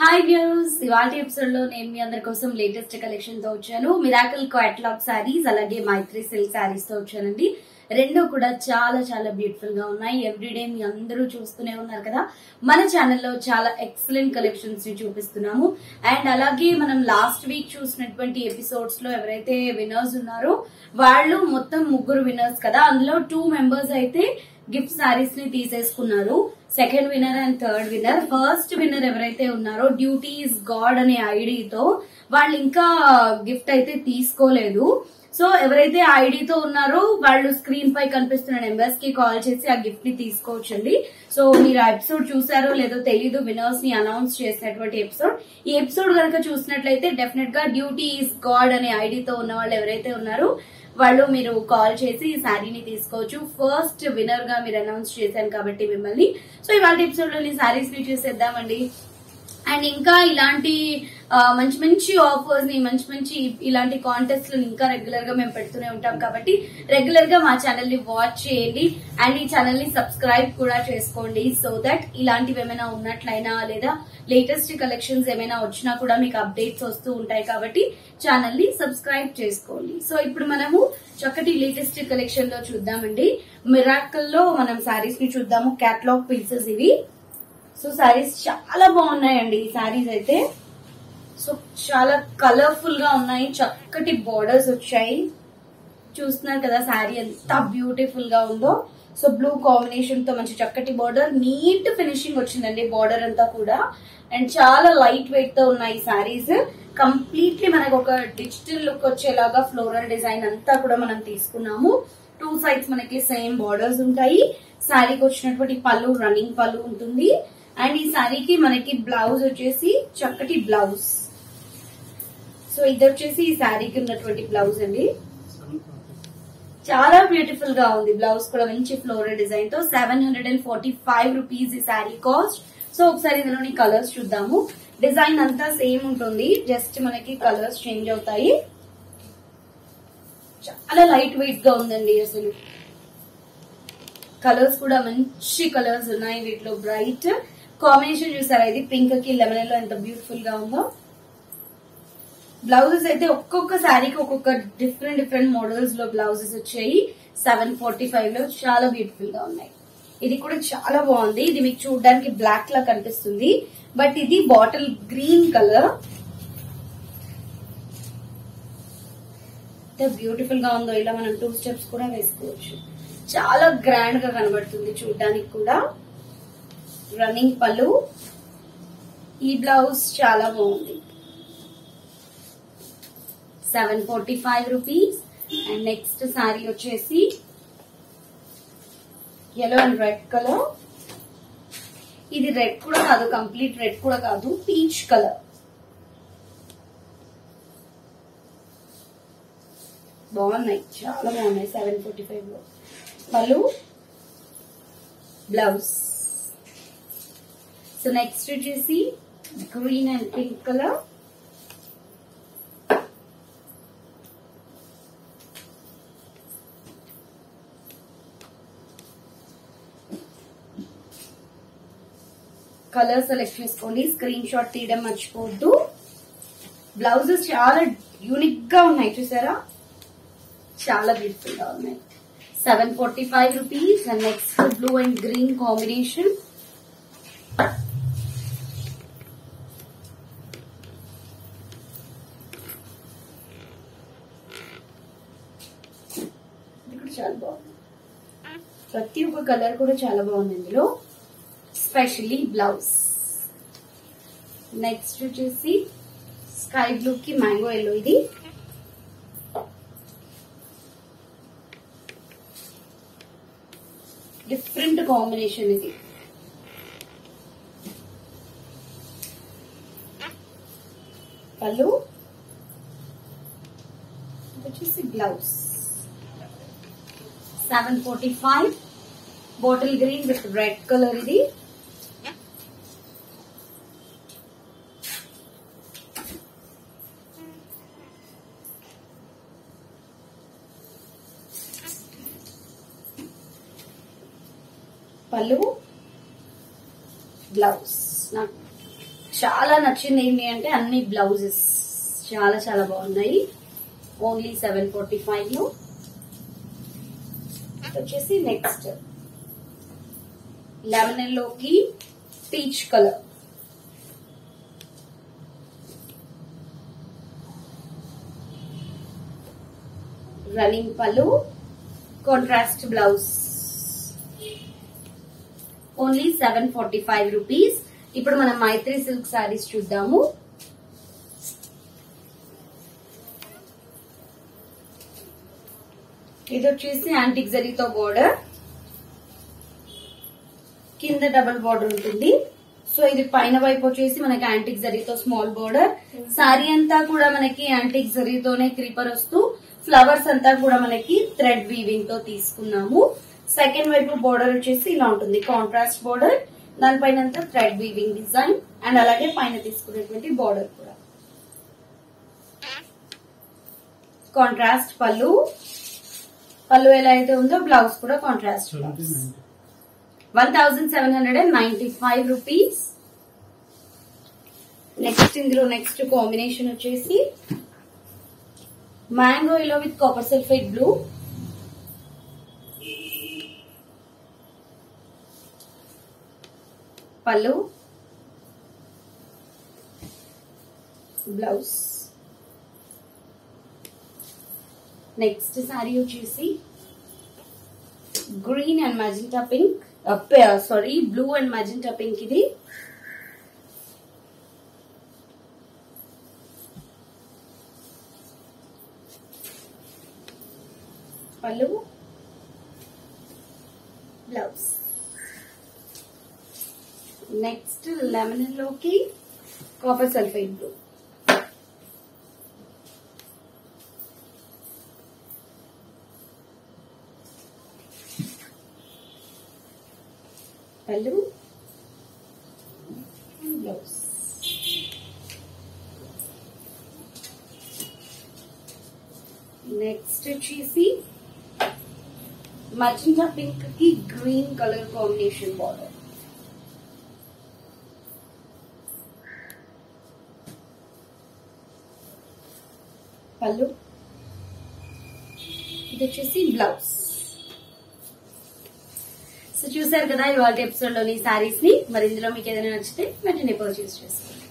hi views ఇవాళ episode లో నేను మీ అందరి కోసం లేటెస్ట్ కలెక్షన్ తో వచ్చాను మిరాకిల్ క్వాట్లాగ్ శారీస్ అలాగే మైత్రి సిల్క్ శారీస్ తో వచ్చానండి రెండు కూడా చాలా చాలా బ్యూటిఫుల్ గా ఉన్నాయి ఎవ్రీడే మీ అందరూ చూస్తూనే ఉన్నారు కదా మన ఛానల్లో చాలా ఎక్సలెంట్ కలెక్షన్స్ ని చూపిస్తున్నాము అండ్ అలాగే మనం లాస్ట్ వీక్ చూసినటువంటి ఎపిసోడ్స్ లో ఎవరైతే విన్నర్స్ ఉన్నారో వాళ్ళు మొత్తం ముగ్గురు విన్నర్స్ కదా అందులో టూ మెంబర్స్ అయితే గిఫ్ట్ సారీస్ ని తీసేసుకున్నారు second winner and third winner first winner ఎవరైతే ఉన్నారో డ్యూటీ ఇస్ గాడ్ అనే ఐడితో వాళ్ళు ఇంకా గిఫ్ట్ అయితే తీసుకోలేదు సో ఎవరైతే ఐడితో ఉన్నారో వాళ్ళు స్క్రీన్ పై కనిపిస్తున్న నెంబర్స్ కి కాల్ చేసి ఆ గిఫ్ట్ ని తీసుకోవచ్చండి సో మీరు ఆ ఎపిసోడ్ చూసారో లేదో తెలీదు వినర్స్ ని అనౌన్స్ చేసినటువంటి ఎపిసోడ్ ఈ ఎపిసోడ్ కనుక చూసినట్లయితే డెఫినెట్ గా డ్యూటీ ఈస్ గాడ్ అనే ఐడితో ఉన్న వాళ్ళు ఎవరైతే ఉన్నారో వాళ్ళు మీరు కాల్ చేసి ఈ శారీని తీసుకోవచ్చు ఫస్ట్ విన్నర్ గా మీరు అనౌన్స్ చేశాను కాబట్టి మిమ్మల్ని సో ఇవాళ ఎపిసోడ్ లో శారీస్ ని చూసేద్దామండి అండ్ ఇంకా ఇలాంటి ఆ, మంచి మంచి ఆఫర్స్ ని మంచి మంచి ఇలాంటి కాంటెస్ట్ ఇంకా రెగ్యులర్ గా మేము పెడుతూనే ఉంటాం కాబట్టి రెగ్యులర్ గా మా ఛానల్ ని వాచ్ చేయండి అండ్ ఈ ఛానల్ ని సబ్స్క్రైబ్ కూడా చేసుకోండి సో దట్ ఇలాంటివి ఏమైనా ఉన్నట్లయినా లేదా లేటెస్ట్ కలెక్షన్స్ ఏమైనా వచ్చినా కూడా మీకు అప్డేట్స్ వస్తూ ఉంటాయి కాబట్టి ఛానల్ ని సబ్స్క్రైబ్ చేసుకోండి సో ఇప్పుడు మనము చక్కటి లేటెస్ట్ కలెక్షన్ లో చూద్దామండి మిరాకల్ లో మనం సారీస్ ని చూద్దాము క్యాట్లాగ్ పీసెస్ ఇవి సో సారీస్ చాలా బాగున్నాయండి ఈ సారీస్ అయితే సో చాలా కలర్ఫుల్ గా ఉన్నాయి చక్కటి బోర్డర్స్ వచ్చాయి చూస్తున్నారు కదా శారీ ఎంత బ్యూటిఫుల్ గా ఉందో సో బ్లూ కాంబినేషన్ తో మంచి చక్కటి బార్డర్ నీట్ ఫినిషింగ్ వచ్చిందండి బార్డర్ అంతా కూడా అండ్ చాలా లైట్ వెయిట్ తో ఉన్నాయి సారీస్ కంప్లీట్లీ మనకు ఒక డిజిటల్ లుక్ వచ్చేలాగా ఫ్లోరల్ డిజైన్ అంతా కూడా మనం తీసుకున్నాము టూ సైడ్స్ మనకి సేమ్ బార్డర్స్ ఉంటాయి శారీకి వచ్చినటువంటి పళ్ళు రన్నింగ్ పళ్ళు ఉంటుంది అండ్ ఈ శారీకి మనకి బ్లౌజ్ వచ్చేసి చక్కటి బ్లౌజ్ సో ఇది వచ్చేసి ఈ శారీకి ఉన్నటువంటి బ్లౌజ్ అండి చాలా బ్యూటిఫుల్ గా ఉంది బ్లౌజ్ కూడా మంచి ఫ్లోరల్ డిజైన్ తో seven hundred and forty five rupees ఈ శారీ కాస్ట్ సో ఒకసారి ఇందులోని కలర్స్ చూద్దాము డిజైన్ అంతా సేమ్ ఉంటుంది జస్ట్ మనకి కలర్స్ చేంజ్ అవుతాయి చాలా లైట్ వెయిట్ గా ఉందండి అసలు కలర్స్ కూడా మంచి కలర్స్ ఉన్నాయి వీటిలో బ్రైట్ కాంబినేషన్ చూసారా ఇది పింక్ కి లెమన్ లో ఎంత బ్యూటిఫుల్ గా ఉందో బ్లౌజెస్ అయితే ఒక్కొక్క శారీకి ఒక్కొక్క డిఫరెంట్ డిఫరెంట్ మోడల్స్ లో బ్లౌజెస్ వచ్చాయి సెవెన్ ఫార్టీ ఫైవ్ లో చాలా బ్యూటిఫుల్ గా ఉన్నాయి ఇది కూడా చాలా బాగుంది ఇది మీకు చూడడానికి బ్లాక్ లా కనిపిస్తుంది బట్ ఇది బాటిల్ గ్రీన్ కలర్ ఎంత బ్యూటిఫుల్ గా ఉందో ఇలా మనం టూ స్టెప్స్ కూడా వేసుకోవచ్చు చాలా గ్రాండ్ గా కనబడుతుంది చూడడానికి కూడా రన్నింగ్ పళ్ళు ఈ బ్లౌజ్ చాలా బాగుంది seven forty five rupees and next sari వచ్చేసి ఎల్లో అండ్ రెడ్ కలర్ ఇది రెడ్ కూడా కాదు కంప్లీట్ రెడ్ కూడా కాదు పీచ్ కలర్ బాగున్నాయి చాలా బాగున్నాయి సెవెన్ ఫార్టీ ఫైవ్ లో పళ్ళు బ్లౌజ్ సో నెక్స్ట్ వచ్చేసి green and pink colour colour select చేసుకోండి స్క్రీన్ షాట్ తీయడం మర్చిపోవద్దు బ్లౌజెస్ చాలా యూనిక్ గా ఉన్నాయి చూసారా చాలా బ్యూటిఫుల్ గా ఉన్నాయి seven forty five rupees and next blue and green combination ఇది కూడా చాలా బాగుంది ప్రతి ఒక్క కలర్ కూడా చాలా బాగుంది ఇందులో స్పెషల్లీ బ్లౌజ్ నెక్స్ట్ వచ్చేసి స్కై బ్లూ కి మ్యాంగో ఎల్లో ఇది డిఫరెంట్ కాంబినేషన్ ఇది పళ్ళు ఇది వచ్చేసి blouse seven forty five bottle green with red colour ఇది పళ్ళు బ్లౌజ్ నాకు చాలా నచ్చింది ఏంటి అంటే అన్ని బ్లౌజెస్ చాలా చాలా బాగున్నాయి ఓన్లీ సెవెన్ ఫార్టీ ఫైవ్ లో వచ్చేసి నెక్స్ట్ లెమన్ లోకి peach colour running pallu contrast blouse only seven forty five rupees ఇప్పుడు మనం మైత్రి సిల్క్ సారీస్ చూద్దాము ఇది వచ్చేసి యాంటిక్ జరీతో బోర్డర్ కింద డబుల్ బోర్డర్ ఉంటుంది సో ఇది పైన వైపు వచ్చేసి మనకి యాంటిక్ జరీతో స్మాల్ బోర్డర్ సారీ అంతా కూడా మనకి యాంటిక్ జరీతోనే క్రీపర్ వస్తూ ఫ్లవర్స్ అంతా కూడా మనకి థ్రెడ్ వీవింగ్ తో తీసుకున్నాము సెకండ్ వైపు బోర్డర్ వచ్చేసి ఇలా ఉంటుంది కాంట్రాస్ట్ బోర్డర్ దానిపైన అంతా థ్రెడ్ వీవింగ్ డిజైన్ అండ్ అలాగే పైన తీసుకున్నటువంటి బోర్డర్ కూడా కాంట్రాస్ట్ పళ్ళు పళ్ళు ఎలా అయితే ఉందో బ్లౌజ్ కూడా contrast blouse one thousand seven hundred and ninety five rupees next ఇందులో నెక్స్ట్ కాంబినేషన్ వచ్చేసి mango yellow with copper sulphate blue pallu blouse next sari వచ్చేసి green and magenta pink sari blue and magenta pink ఇది పళ్ళు బ్లౌజ్ నెక్స్ట్ లెమన్ లోకి copper sulphide blue pallu blouse next వచ్చేసి magenta pink కి green colour combination border pallu ఇది వచ్చేసి blouse so చూసారు కదా ఇవాళ ఎపిసోడ్ లోని సారీస్ ని మరి ఇందులో మీకు ఏదైనా నచ్చితే వెంటనే పర్చేస్ చేసుకోండి